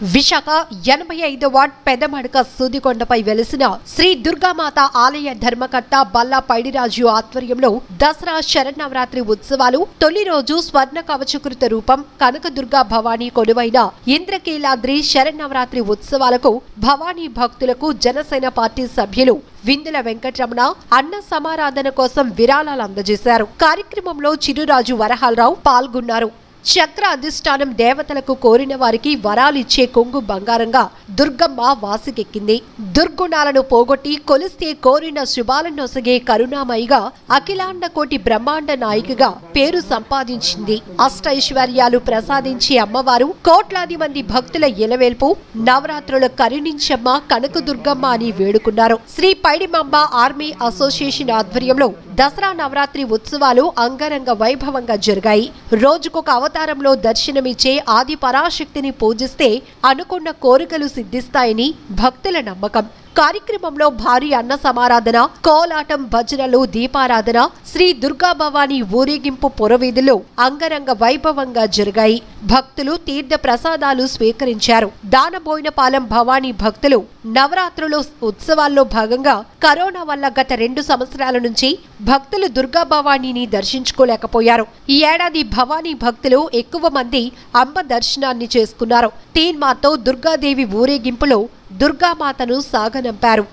విశాఖ ఎనభై ఐదు వార్డ్ పెదమడక సూదికొండపై వెలిసిన శ్రీ దుర్గామాత ఆలయ ధర్మకర్త బల్లా పైడిరాజు ఆధ్వర్యంలో దసరా శరన్నవరాత్రి ఉత్సవాలు తొలి రోజు స్వర్ణ కవచకృత రూపం కనకదుర్గా భవానీ కొలువైన ఇంద్రకీలాద్రి శరన్నవరాత్రి ఉత్సవాలకు భవానీ భక్తులకు జనసేన పార్టీ సభ్యులు విందుల వెంకటరమణ అన్న సమారాధన కోసం విరాళాలు అందజేశారు కార్యక్రమంలో చిరురాజు వరహాలరావు పాల్గొన్నారు చక్ర అధిష్టానం దేవతలకు కోరిన వారికి వరాలిచ్చే కొంగు బంగారంగా దుర్గమ్మ వాసికెక్కింది దుర్గుణాలను పోగొట్టి కొలిస్తే కోరిన శుభాలను నొసగే కరుణామయిగా అఖిలాండ కోటి బ్రహ్మాండ నాయికగా పేరు సంపాదించింది అష్టైశ్వర్యాలు ప్రసాదించే అమ్మవారు కోట్లాది మంది భక్తుల ఎలవేల్పు నవరాత్రుల కరుణించమ్మ కనకదుర్గమ్మ అని వేడుకున్నారు శ్రీ పైడిమాంబ ఆర్మీ అసోసియేషన్ ఆధ్వర్యంలో దసరా నవరాత్రి ఉత్సవాలు అంగరంగ వైభవంగా జరిగాయి రోజుకొక అవతారంలో దర్శనమిచ్చే ఆది పరాశక్తిని పూజిస్తే అనుకున్న కోరికలు సిద్ధిస్తాయని భక్తుల నమ్మకం కార్యక్రమంలో భారీ అన్న సమారాధన కోలాటం భజనలు దీపారాధన శ్రీ దుర్గా భవానీ ఊరేగింపు పురవీధులు అంగరంగ వైభవంగా జరిగాయి భక్తులు తీర్థ ప్రసాదాలు స్వీకరించారు దానబోయినపాలెం భవానీ భక్తులు నవరాత్రులు ఉత్సవాల్లో భాగంగా కరోనా వల్ల గత రెండు సంవత్సరాల నుంచి భక్తులు దుర్గా భవానీని దర్శించుకోలేకపోయారు ఈ ఏడాది భవానీ భక్తులు ఎక్కువ మంది అంబ దర్శనాన్ని చేసుకున్నారు తీన్మాతో దుర్గాదేవి ఊరేగింపులో దుర్గామాతను సాగనంపారు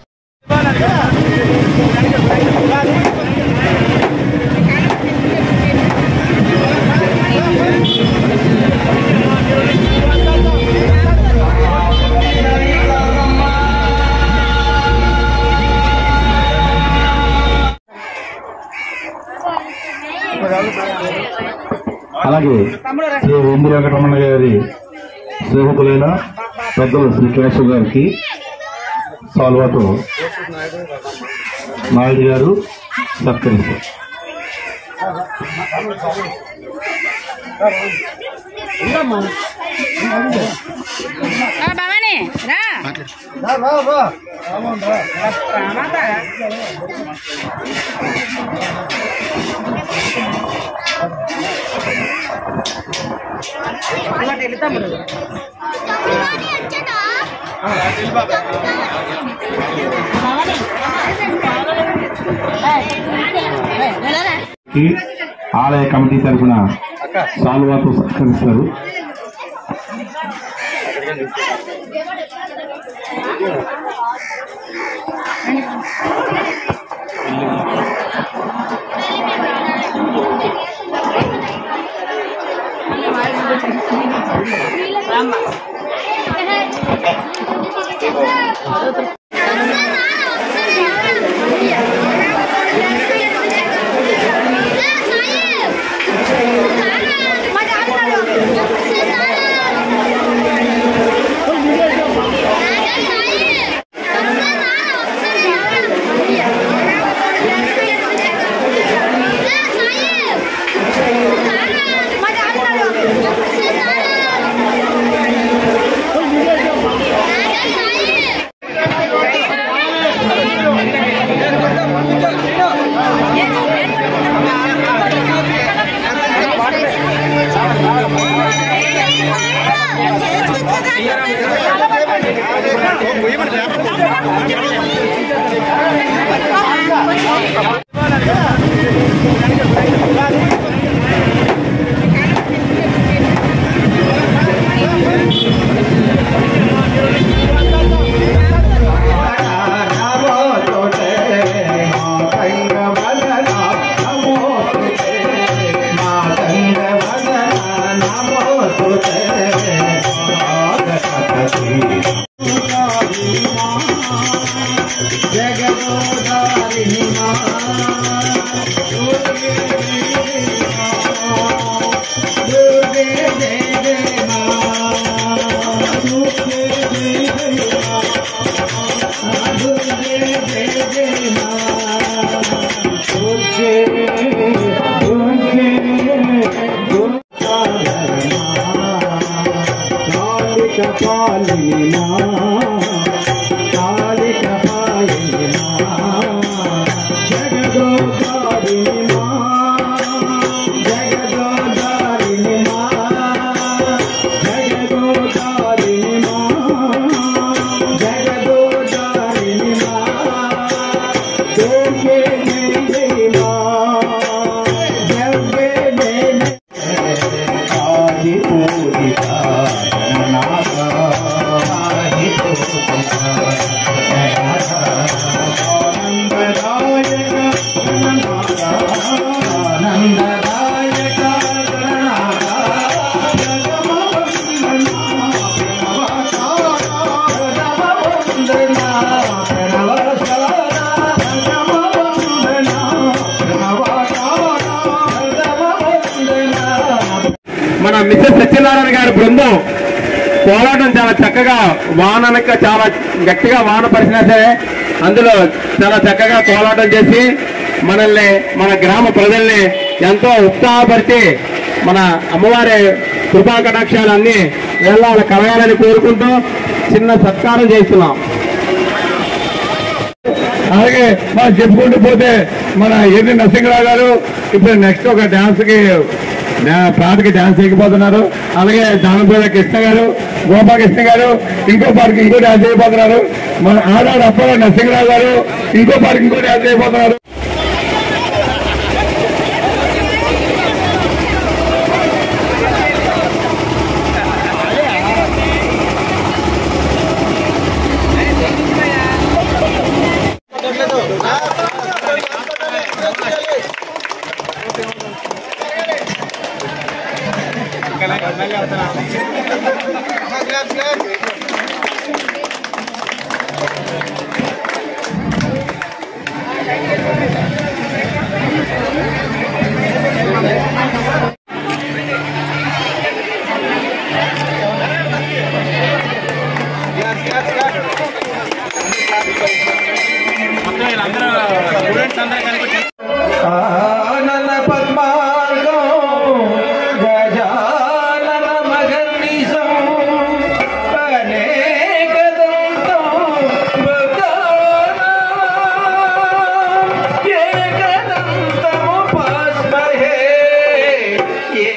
అలాగే శ్రీ వెండి వెంకటరమణ గారి స్నేహితులైన పెద్దలు శ్రీ కేశవ్ గారికి సాల్వాతో నాయుడు గారు సత్కరిస్తారు ఆ భవాని రా రామాత. ఇలా వెళ్ళు తమ్ముడు. ఏయ్, వెళ్ళరా. ఈ ఆలయ కమిటీ తరఫున సాల్వాతో సత్కరిస్తారు జగదో మన మిస్సెస్ సత్యనారాయణ గారి బృందం పోరాటం చాలా చక్కగా వాననక చాలా గట్టిగా వాన పరిచినా సరే అందులో చాలా చక్కగా పోరాటం చేసి మనల్ని మన గ్రామ ప్రజల్ని ఎంతో ఉత్సాహపరిచి మన అమ్మవారి కృపా కటాక్షాలన్నీ వెళ్ళాలి కలగాలని కోరుకుంటూ చిన్న సత్కారం చేస్తున్నాం అలాగే మనం చెప్పుకుంటూ పోతే మన ఎర్రి నరసింహరావు గారు ఇప్పుడు నెక్స్ట్ ఒక డాన్స్ కి డా- పాటకి డాన్స్ చేయకపోతున్నారు అలాగే దానపేద కృష్ణ గారు గోపాకృష్ణ గారు ఇంకో పాటకి ఇంకో డాన్స్ చేయబోతున్నారు మన ఆడాడు అప్పారావు నరసింహరావు గారు ఇంకో పాటకి ఇంకో డాన్స్ చేయబోతున్నారు ఆనన పద్మార్గం గజానన మగర్నిశం అనేకదంతం భక్తానాం ఏకదంతము పస్మహే ఏ-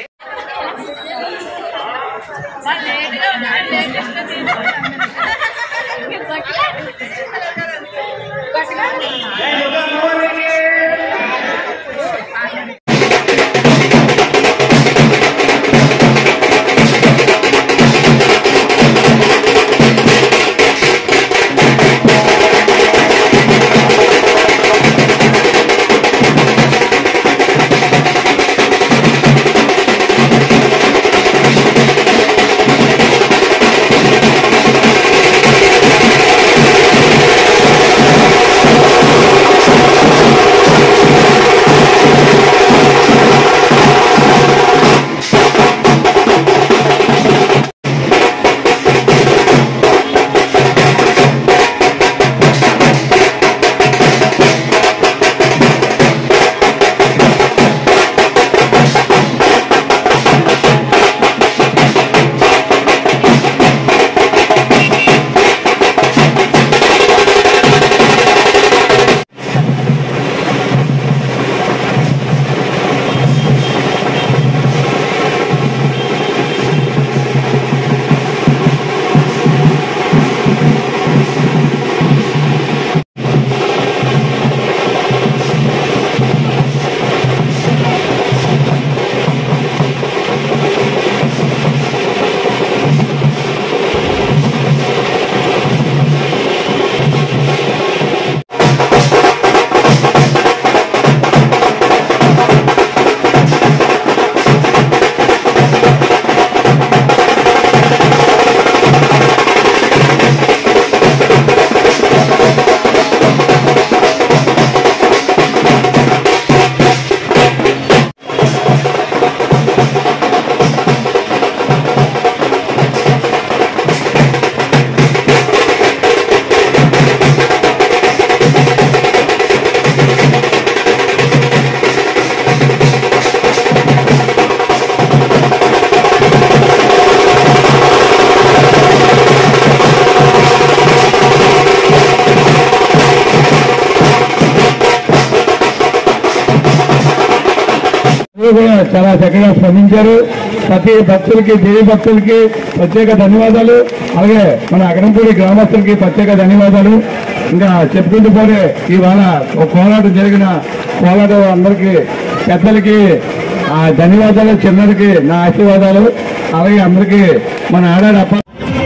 అందరూ కూడా చాలా చక్కగా స్పందించారు ప్రతి భక్తులకి దేవి భక్తులకి ప్రత్యేక ధన్యవాదాలు అలాగే మన అగరంపూడి గ్రామస్తులకి ప్రత్యేక ధన్యవాదాలు ఇంకా చెప్పుకుంటూ పోతే ఇవాళ ఒక కోలాటం జరిగిన కోలాటం అందరికీ పెద్దలకి ఆ ధన్యవాదాలు చిన్నలకి నా ఆశీర్వాదాలు అలాగే అందరికీ మన ఆడాడు అప్ప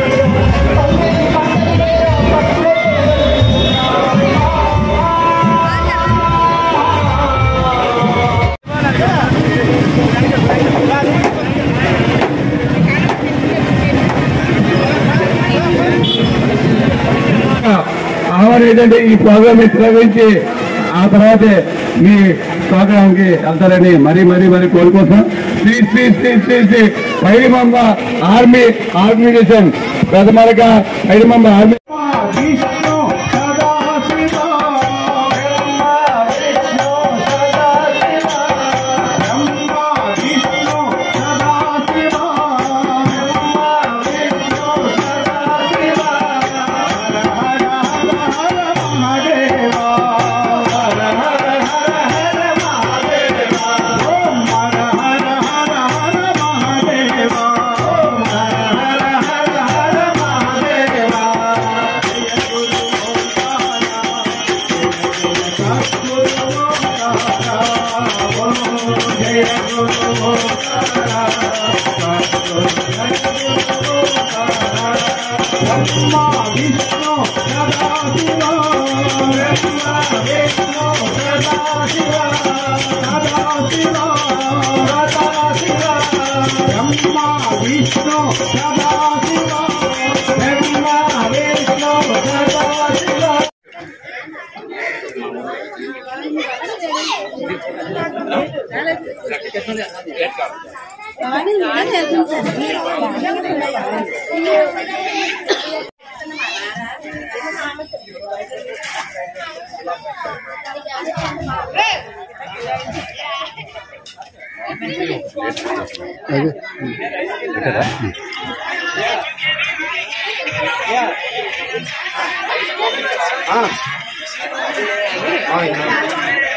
ఆహ్వానం ఏంటంటే ఈ ప్రోగ్రామ్ నిర్వహించి ఆ తర్వాతే మీ ప్రోగ్రామ్ కి వెళ్తారని మరీ మరీ మరీ కోరుకుంటున్నాం శ్రీ శ్రీ శ్రీ శ్రీ శ్రీ పైడిమంబ ఆర్మీ ఆర్గనైజేషన్ ప్రథమలుగా పైడిమంబ ఆర్మీ ఆ